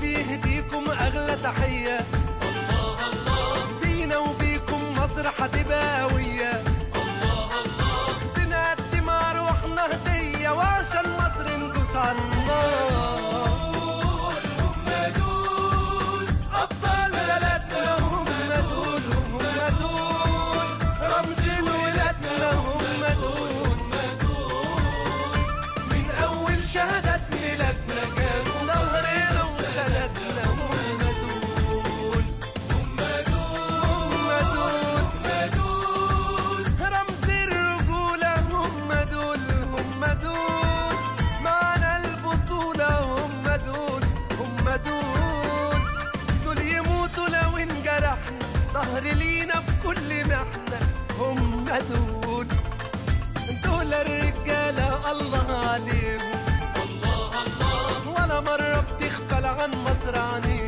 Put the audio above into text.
بيهديكم اغلى تحيه الله الله بينا وبيكم مصر هتبقى قويه الله الله بنقدم روحنا هديه وعشان مصر ندوس على النار هم دول ابطال بلدنا هم دول هم دول رمز ولادنا هم دول من اول شهادة ميلادنا كانوا ظهرنا وسندنا هم دول هم دول هم دول رمز الرجولة هم دول هم دول معنا البطولة هم دول هم دول دول يموتوا لو انجرحنا ظهر لينا في كل محنة هم دول دول الرجالة الله عليهم الله الله ولا مرة بتغفل عن مصر عينيهم